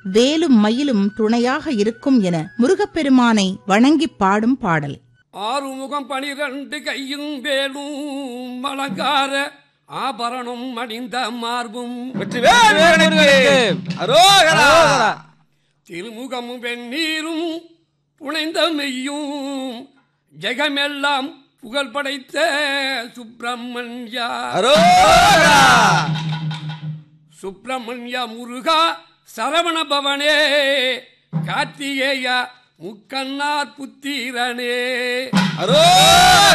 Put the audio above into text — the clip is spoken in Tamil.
வேலும் மயிலும் துணையாக இருக்கும் என முருகப்பெருமானை வணங்கிப் பாடும் பாடல் ஆறுமுகம் பனிரண்டு கையும் வேலும் அலங்கார ஆபரணம் அணிந்த மார்பும் வெற்றிவேல் வீரனுக்கு அரோகரா திருமுகமும் வெந்நீரும் புனைந்த மெய்யும் ஜெகமெல்லாம் புகழ் படைத்த சுப்பிரமணியா அரோகரா சுப்பிரமணிய முருகா சரவண பவனே கார்த்திகேயா முக்கண்ணார் புத்திரனே அரோகரா